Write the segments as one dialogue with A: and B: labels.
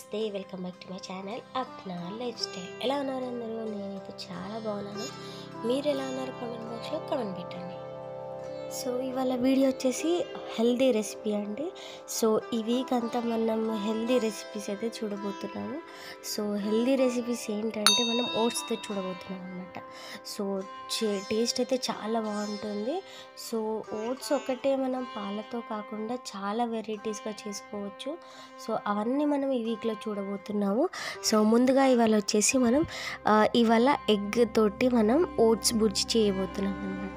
A: నమస్తే welcome back to my channel Apna lifestyle ఎలా ఉన్నారు అందరూ నేనైతే చాలా బాగున్నాను మీరు ఎలా ఉన్నారు కామెంట్ బాక్స్లో కామెంట్ పెట్టండి సో ఇవాళ వీడియో వచ్చేసి హెల్దీ రెసిపీ అండి సో ఈ వీక్ అంతా మనం హెల్దీ రెసిపీస్ అయితే చూడబోతున్నాము సో హెల్దీ రెసిపీస్ ఏంటంటే మనం ఓట్స్తో చూడబోతున్నాం అనమాట సో టేస్ట్ అయితే చాలా బాగుంటుంది సో ఓట్స్ ఒకటే మనం పాలతో కాకుండా చాలా వెరైటీస్గా చేసుకోవచ్చు సో అవన్నీ మనం ఈ వీక్లో చూడబోతున్నాము సో ముందుగా ఇవాళ వచ్చేసి మనం ఆ, ఇవాళ ఎగ్ తోటి మనం ఓట్స్ బుజ్జి చేయబోతున్నాం అనమాట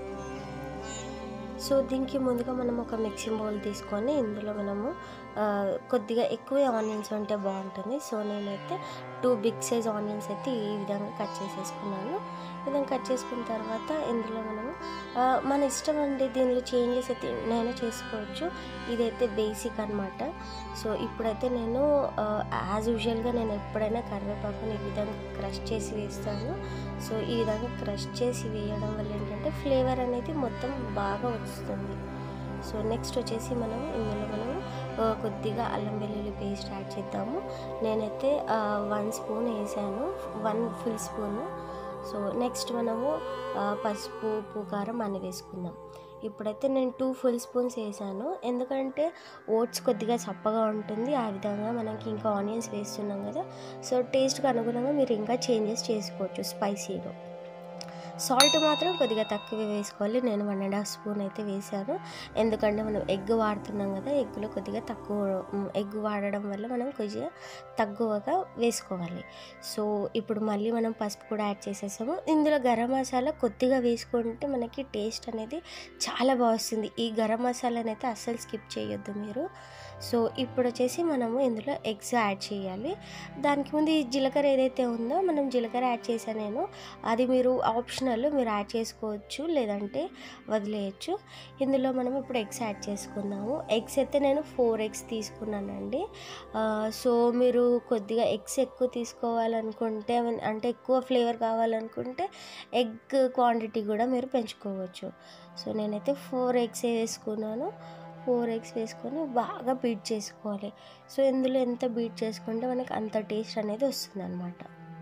A: సో దీనికి ముందుగా మనం ఒక మిక్సింగ్ బౌల్ తీసుకొని ఇందులో మనము ఆ, కొద్దిగా ఎక్కువ ఆనియన్స్ ఉంటే బాగుంటుంది సో నేనైతే టూ బిగ్ సైజ్ ఆనియన్స్ అయితే ఈ విధంగా కట్ చేసేసుకున్నాను ఈ విధంగా కట్ చేసుకున్న తర్వాత ఇందులో మనము ఆ, మన ఇష్టం అండి దీనిలో చేంజెస్ అయితే నేను చేసుకోవచ్చు ఇదైతే బేసిక్ అనమాట సో ఇప్పుడైతే నేను యాజ్ యూజువల్గా నేను ఎప్పుడైనా కరివేపాకుని ఈ విధంగా క్రష్ చేసి వేస్తాను సో ఈ విధంగా క్రష్ చేసి వేయడం వల్ల ఏంటంటే ఫ్లేవర్ అనేది మొత్తం బాగా వస్తుంది సో నెక్స్ట్ వచ్చేసి మనం ఇందులో మనం ఆ, కొద్దిగా అల్లం వెల్లుల్లి పేస్ట్ యాడ్ చేద్దాము నేనైతే వన్ స్పూన్ వేసాను one full spoon so next మనము ఆ, పసుపు ఉప్పు కారం అన్ని వేసుకుందాం ఇప్పుడైతే నేను టూ ఫుల్ స్పూన్స్ వేసాను ఎందుకంటే ఓట్స్ కొద్దిగా చప్పగా ఉంటుంది ఆ విధంగా మనకి ఇంకా ఆనియన్స్ వేస్తున్నాం కదా సో టేస్ట్కి అనుగుణంగా మీరు ఇంకా చేంజెస్ చేసుకోవచ్చు స్పైసీలో సాల్ట్ మాత్రం కొద్దిగా తక్కువ వేసుకోవాలి నేను వన్ అండ్ హాఫ్ స్పూన్ అయితే వేసాను ఎందుకంటే మనం ఎగ్ వాడుతున్నాం కదా ఎగ్లో కొద్దిగా తక్కువ ఎగ్ వాడడం వల్ల మనం కొద్దిగా తక్కువగా వేసుకోవాలి సో ఇప్పుడు మళ్ళీ మనం పసుపు కూడా యాడ్ చేసేసాము ఇందులో గరం మసాలా కొద్దిగా వేసుకుంటే మనకి టేస్ట్ అనేది చాలా బాగా వస్తుంది ఈ గరం మసాలాని అయితే అస్సలు స్కిప్ చేయొద్దు మీరు సో ఇప్పుడు వచ్చేసి మనము ఇందులో ఎగ్స్ యాడ్ చేయాలి దానికి ముందు ఈ జీలకర్ర ఏదైతే ఉందో మనం జీలకర్ర యాడ్ చేశాను నేను అది మీరు ఆప్షనల్ మీరు యాడ్ చేసుకోవచ్చు లేదంటే వదిలేయచ్చు ఇందులో మనం ఇప్పుడు ఎగ్స్ యాడ్ చేసుకున్నాము ఎగ్స్ అయితే నేను ఫోర్ ఎగ్స్ తీసుకున్నానండి ఆ, సో మీరు కొద్దిగా ఎగ్స్ ఎక్కువ తీసుకోవాలనుకుంటే అంటే ఎక్కువ ఫ్లేవర్ కావాలనుకుంటే ఎగ్ క్వాంటిటీ కూడా మీరు పెంచుకోవచ్చు సో నేనైతే ఫోర్ ఎగ్స్ వేసుకున్నాను ఫోర్ ఎగ్స్ వేసుకొని బాగా బీట్ చేసుకోవాలి సో ఇందులో ఎంత బీట్ చేసుకుంటే మనకి అంత టేస్ట్ అనేది వస్తుంది అనమాట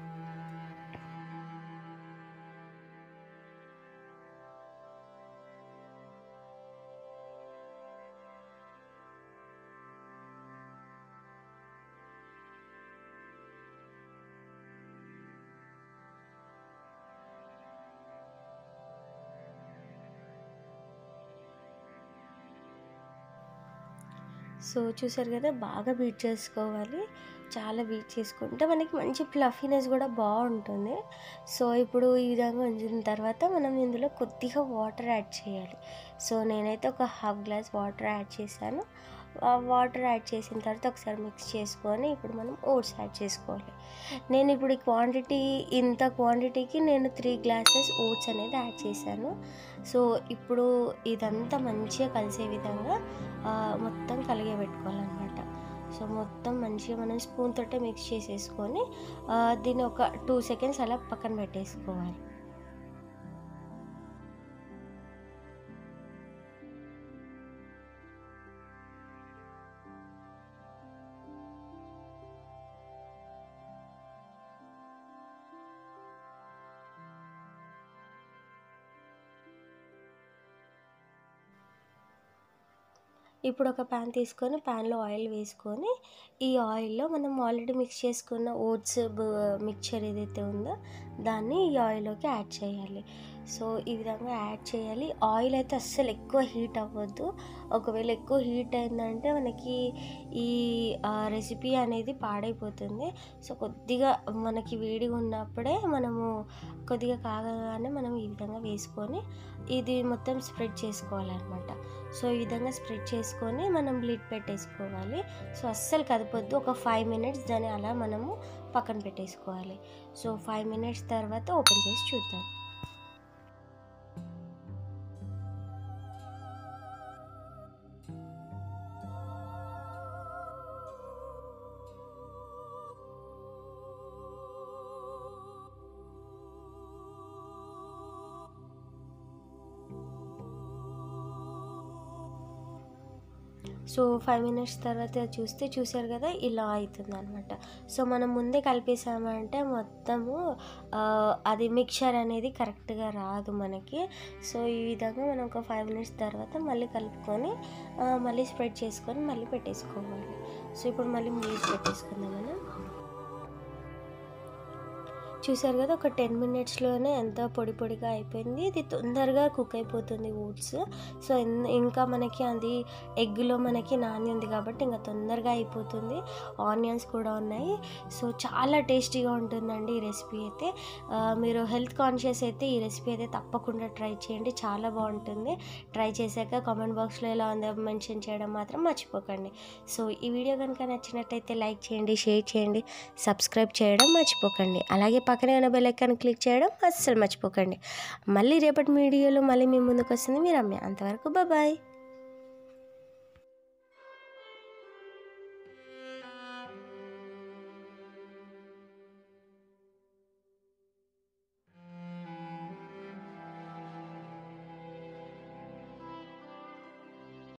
A: సో చూసారు కదా బాగా బీట్ చేసుకోవాలి చాలా బీట్ చేసుకుంటే మనకి మంచి ఫ్లఫీనెస్ కూడా బాగుంటుంది సో ఇప్పుడు ఈ విధంగా ఉంచిన తర్వాత మనం ఇందులో కొద్దిగా వాటర్ యాడ్ చేయాలి సో నేనైతే ఒక హాఫ్ గ్లాస్ వాటర్ యాడ్ చేశాను ఆ వాటర్ యాడ్ చేసిన తర్వాత ఒకసారి మిక్స్ చేసుకొని ఇప్పుడు మనం ఓట్స్ యాడ్ చేసుకోవాలి నేను ఇప్పుడు ఈ క్వాంటిటీ ఇంత క్వాంటిటీకి నేను త్రీ గ్లాసెస్ ఓట్స్ అనేది యాడ్ చేశాను సో ఇప్పుడు ఇదంతా మంచిగా కలిసే విధంగా ఆ, మొత్తం కలిగే పెట్టుకోవాలన్నమాట సో మొత్తం మంచిగా మనం స్పూన్ తోటే మిక్స్ చేసేసుకొని ఆ, దీన్ని ఒక టూ సెకండ్స్ అలా పక్కన పెట్టేసుకోవాలి ఇప్పుడు ఒక ప్యాన్ తీసుకొని ప్యాన్లో ఆయిల్ వేసుకొని ఈ ఆయిల్లో మనం ఆల్రెడీ మిక్స్ చేసుకున్న ఓట్స్ మిక్చర్ ఏదైతే ఉందో దాన్ని ఈ ఆయిల్లోకి యాడ్ చేయాలి సో ఈ విధంగా యాడ్ చేయాలి ఆయిల్ అయితే అస్సలు ఎక్కువ హీట్ అవ్వద్దు ఒకవేళ ఎక్కువ హీట్ అయిందంటే మనకి ఈ రెసిపీ అనేది పాడైపోతుంది సో కొద్దిగా మనకి వేడిగా ఉన్నప్పుడే మనము కొద్దిగా కాగగానే మనం ఈ విధంగా వేసుకొని ఇది మొత్తం స్ప్రెడ్ చేసుకోవాలన్నమాట సో ఈ విధంగా స్ప్రెడ్ చేసుకొని మనం లిడ్ పెట్టేసుకోవాలి సో అస్సలు కదపొద్దు ఒక ఫైవ్ మినిట్స్ దాన్ని అలా మనము పక్కన పెట్టేసుకోవాలి సో ఫైవ్ మినిట్స్ తర్వాత ఓపెన్ చేసి చూద్దాం సో ఫైవ్ మినిట్స్ తర్వాత చూస్తే చూసారు కదా ఇలా అవుతుంది అనమాట సో మనం ముందే కలిపేసామంటే మొత్తము ఆ, అది మిక్చర్ అనేది కరెక్ట్గా రాదు మనకి సో ఈ విధంగా మనం ఒక ఫైవ్ మినిట్స్ తర్వాత మళ్ళీ కలుపుకొని ఆ, మళ్ళీ స్ప్రెడ్ చేసుకొని మళ్ళీ పెట్టేసుకోవాలి సో ఇప్పుడు మళ్ళీ మూసి పెట్టేసుకుందాం మనం చూసారు కదా ఒక టెన్ మినిట్స్లోనే ఎంత పొడి పొడిగా అయిపోయింది ఇది తొందరగా కుక్ అయిపోతుంది ఓట్స్ సో ఇన్- ఇంకా మనకి అది ఎగ్లో మనకి నాని ఉంది కాబట్టి ఇంకా తొందరగా అయిపోతుంది ఆనియన్స్ కూడా ఉన్నాయి సో చాలా టేస్టీగా ఉంటుందండి ఈ రెసిపీ అయితే ఆ, మీరు హెల్త్ కాన్షియస్ అయితే ఈ రెసిపీ అయితే తప్పకుండా ట్రై చేయండి చాలా బాగుంటుంది ట్రై చేశాక కామెంట్ బాక్స్లో ఎలా ఉందో మెన్షన్ చేయడం మాత్రం మర్చిపోకండి సో ఈ వీడియో కనుక నచ్చినట్టయితే లైక్ చేయండి షేర్ చేయండి సబ్స్క్రైబ్ చేయడం మర్చిపోకండి అలాగే పక్కనే ఉన్న బెల్ ఐకాన్ క్లిక్ చేయడం అస్సలు మర్చిపోకండి మళ్ళీ రేపటి వీడియోలో మళ్ళీ మీ ముందుకు వస్తుంది మీరు అమ్మే అంతవరకు బాయ్